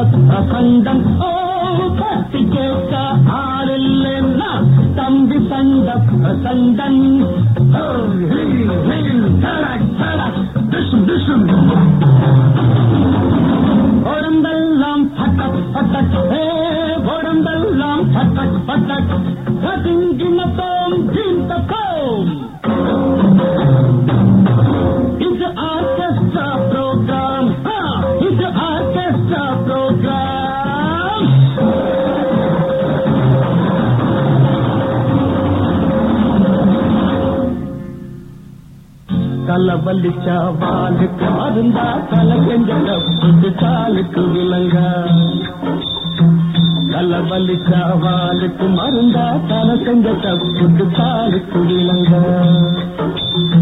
பிரசண்டம் ஓ பத்தி கேட்க ஆளில்லைன்னா தம்பி சண்ட பிரசண்டன் ஓ, ஹீ, ஹீ, தடக், தடக், டிஷும், டிஷும். உடம்பெல்லாம் பட்டக் பட்டக் ஏ உடம்பெல்லாம் பட்டக் பட்டக் பதுங்கினத்தோம் தீர்த்தத்தோம் இது ஆர்கெஸ்ட்ரா ப்ரோக்ராம் இது ஆர்கெஸ்ட்ரா ப்ரோக்ராம் தலைவலிச்சா வாளுக்கு மருந்தா கலகெஞ்ச புது சாலுக்கு விலங்க தலைவலிச்சா வாளுக்கு மருந்தா தலை செஞ்ச புது சாலுக்கு விலங்க